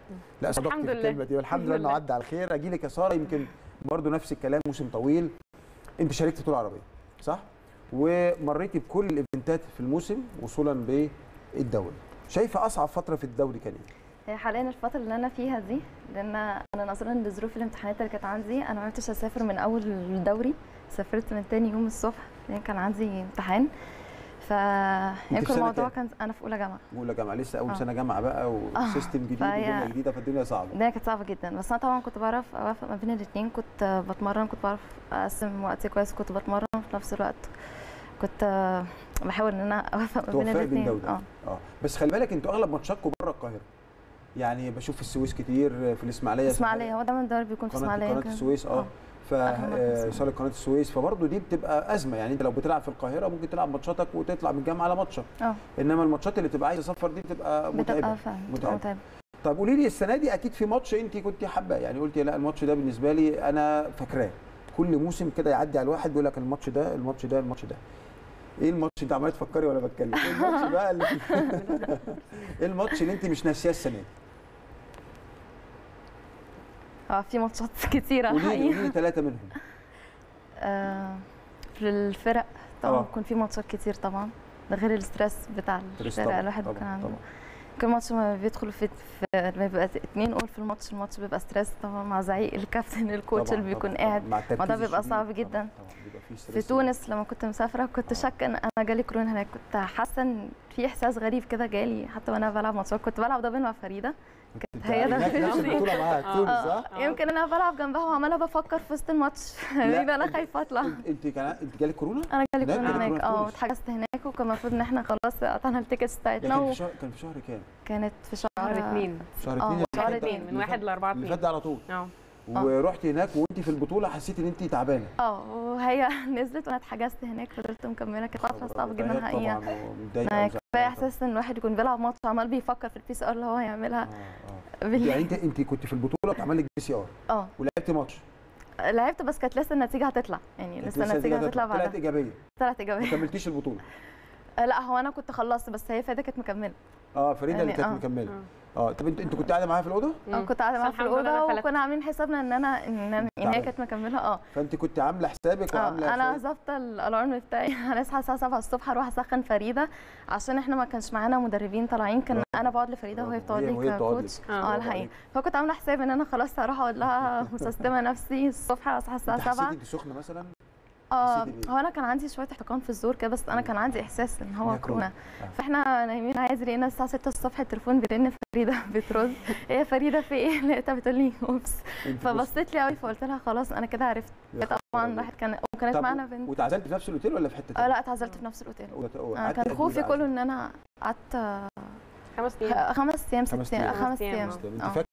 لا صدقت الحمد في لله. الكلمه دي والحمد لله انه لله. عدى على خير اجي لك يا ساره يمكن برضو نفس الكلام موسم طويل انت شاركت في بطوله عربيه صح ومريتي بكل الايفنتات في الموسم وصولا بالدوري شايفه اصعب فتره في الدوري كان ايه هي حاليا الفترة اللي أنا فيها دي لأن أنا نظرا لظروف الامتحانات اللي كانت عندي أنا ما عرفتش أسافر من أول الدوري سافرت من تاني يوم الصبح لأن كان عندي امتحان ف يمكن سنة الموضوع كام؟ كان أنا في أولى جامعة اولى جامعه لسه اول آه. سنه جامعه بقى وسيستم جديد فهي- ودنيا جديده فالدنيا صعبه الدنيا كانت صعبة جدا بس أنا طبعا كنت بعرف أوافق ما بين الاتنين كنت بتمرن كنت بعرف أقسم وقتي كويس كنت بتمرن في نفس الوقت كنت بحاول إن أنا أوافق ما بين توفقي بين الاتنين ده وده اه اه بس خلي بالك انتوا اغلب ماتشاتكم بره القاهره يعني بشوف في السويس كتير في الاسماعيليه اسماعيلية هو دايما الدوري بيكون في قناه اسماعيلية قناه يمكن. السويس اه ف أغلب آه، السويس. صاله قناه السويس فبرضه دي بتبقى ازمه يعني انت لو بتلعب في القاهره ممكن تلعب ماتشاتك وتطلع من الجامعه على ماتشك اه انما الماتشات اللي تبقى عايزه سفر دي بتبقى متعبه بتبقى فعلا متعبة. متعبة طب قولي لي السنه دي اكيد في ماتش انت كنت حابه يعني قلتي لا الماتش ده بالنسبه لي انا فاكراه كل موسم كده يعدي على الواحد بيقول لك الماتش ده الماتش ده الماتش ده ايه الماتش انت عماله تفكري ولا بتكلم ايه الماتش بقى اللي ايه الماتش اللي انت مش ناسياه السنه دي اه في ماتشات كتيرة قولي لي الحقيقة قولي لي ثلاثه منهم آه، في الفرق طبعا آه. بيكون في ماتشات كتير طبعا ده غير الاسترس بتاع تريس الفرق طبعاً، الواحد طبعاً، كان عنده طبعاً. كل ماتش ما بيدخل في, في لما بيبقى اتنين اول في الماتش الماتش بيبقى ستريس طبعا مع زعيق الكابتن الكوتش طبعاً، اللي بيكون طبعاً، قاعد طبعاً. مع التركيز وده بيبقى الشديد صعب طبعاً، جدا. طبعاً، بيبقى في في ستريس تونس لما كنت مسافره كنت آه. شاكه ان انا جالي كورونا هناك كنت حاسه ان في احساس غريب كده جالي حتى وانا بلعب ماتشات كنت بلعب دبل مع فريده كنت هي ده هناك نفس في- البطوله معاها آه. تونس آه، صح؟ آه. يمكن انا بلعب جنبها وعماله بفكر في وسط الماتش لا، بيبقى انا أنت- خايفه اطلع انت انت كان انت جالك كورونا؟ انا جالي هناك كورونا جالك هناك كورونا في اه تونس. واتحجزت هناك وكان المفروض ان احنا خلاص قطعنا التيكتس ده بتاعتنا كان في و- شهر كان في شهر كام؟ كانت في شهر شهر اثنين شهر آه، اثنين شهر اللي فات ده- اتنين، من اللي واحد فات- لأربعة اللي اتنين. فات ده على طول اه ورحت هناك وانت في البطوله حسيتي ان انت تعبانه اه وهي نزلت وانا اتحجزت هناك فضلت مكمله كانت فتره صعبه جدا إرهاق الحقيقه طبعا ومتضايقه ما وزعلانة كفايه احساس ان الواحد يكون بيلعب ماتش عمال بيفكر في البي سي ار اللي هو هيعملها اه اه بالليل. يعني انت انت كنت في البطوله اتعمل لك بي سي ار اه ولعبت ماتش لعبت بس كانت لسه النتيجه هتطلع يعني كانت لسه النتيجه هتطلع طلعت بعدها ايجابيه طلعت ما ايجابيه كملتيش البطوله آه، لا هو انا كنت خلصت بس هي فايده كانت مكمله اه فريده اللي يعني كانت آه. مكمله اه طب انت انت كنت قاعده معاها في الاوضه اه كنت قاعده معاها بس في الحمد لله الاوضه أنا فلتت. وكنا عاملين حسابنا ان انا ان, أنا- إن هي تعبانة. كانت مكمله اه فانت كنت عامله حسابك اه وعامله انا شوية- ظابطه الالارم بتاعي هنصحى الساعه 7 الصبح اروح اسخن فريده عشان احنا ما كانش معانا مدربين طالعين كان برافو. انا بقعد لفريده وهي برافو. بتقعد وهي- وهي لي بتقعد ككوتش لك. آه، اه برافو الحقيقه عليك. فكنت عامله حسابي ان انا خلاص هروح اقول لها مسستمه نفسي الصبح اصحى الساعه انت حسيتي 7 انت سخنه مثلا اه حسيتي بإيه؟ هو انا كان عندي شويه احتقان في الزور كده بس انا كان عندي احساس ان هو إنها كورونا. كورونا آه. فاحنا نايمين عادي لقينا الساعه 6 الصبح التليفون بيرن فريده بترد ايه يا فريده في ايه لقيتها بتقول لي اوبس انت فبصيت لي قوي فقلت لها خلاص انا كده عرفت يا خبر طبعا أبيض. الواحد كان وكانت طب معانا بنت واتعزلت في نفس الاوتيل ولا في حته اه تانية؟ لا اتعزلت في نفس الاوتيل وت- آه وقعدتي قد كان إيه خوفي بقى كله عزل؟ ان انا قعدت خمس ايام خمس ايام ست خمس ايام أيام. خمس أيام. ايام انت آه. فاكره